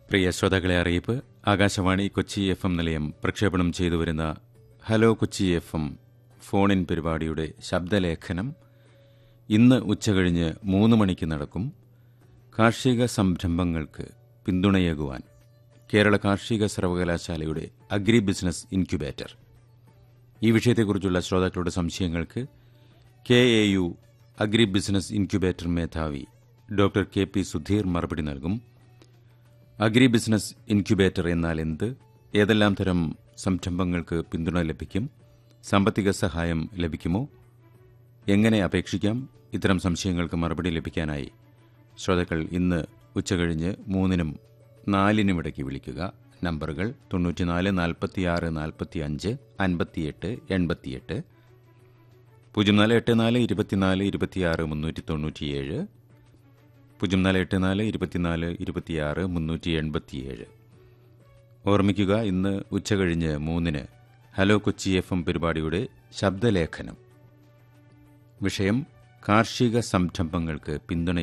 പ്രിയ ശ്രോതാക്കളെ അറിയിപ്പ് Akashvani Kochi F M നിലയം പ്രക്ഷേപണം ചെയ്തു വരുന്ന hello Kochi F M phone in പരിപാടിയുടെ ശബ്ദലേഖനം ഇന്ന് ഉച്ചകഴിഞ്ഞ് മൂന്ന് മണിക്ക് നടക്കും കാർഷിക സംരംഭങ്ങൾക്ക് പിന്തുണയേകുവാൻ കേരള കാർഷിക സർവകലാശാലയുടെ അഗ്രി ബിസിനസ് ഇൻക്യുബേറ്റർ ഈ വിഷയത്തെക്കുറിച്ചുള്ള ശ്രോതാക്കളുടെ സംശയങ്ങൾക്ക് K A U agri business incubator മേധാവി ഡോക്ടർ കെ പി സുധീർ മറുപടി നൽകും അഗ്രി ബിസിനസ് ഇൻക്യുബേറ്റർ എന്നാൽ എന്ത് ഏതെല്ലാം തരം സംരംഭങ്ങൾക്ക് പിന്തുണ ലഭിക്കും സാമ്പത്തിക സഹായം ലഭിക്കുമോ എങ്ങനെ അപേക്ഷിക്കാം ഇത്തരം സംശയങ്ങൾക്ക് മറുപടി ലഭിക്കാനായി ശ്രോതാക്കൾ ഇന്ന് ഉച്ചകഴിഞ്ഞ് മൂന്നിനും നാലിനും ഇടയ്ക്ക് വിളിക്കുക നമ്പറുകൾ തൊണ്ണൂറ്റിനാല് നാൽപ്പത്തിയാറ് നാൽപ്പത്തി അഞ്ച് അൻപത്തിയെട്ട് എൺപത്തിയെട്ട് പൂജ്യം നാല് എട്ട് നാല് ഇരുപത്തിനാല് ഇരുപത്തിയാറ് മുന്നൂറ്റി തൊണ്ണൂറ്റിയേഴ് പൂജ്യം നാല് എട്ട് നാല് ഇരുപത്തിനാല് ഇരുപത്തിയാറ് മുന്നൂറ്റി എൺപത്തിയേഴ് ഓർമ്മിക്കുക ഇന്ന് ഉച്ചകഴിഞ്ഞ് മൂന്നിന് ഹലോ കൊച്ചി എഫ് എം പരിപാടിയുടെ ശബ്ദലേഖനം വിഷയം കാർഷിക സംരംഭങ്ങൾക്ക് പിന്തുണ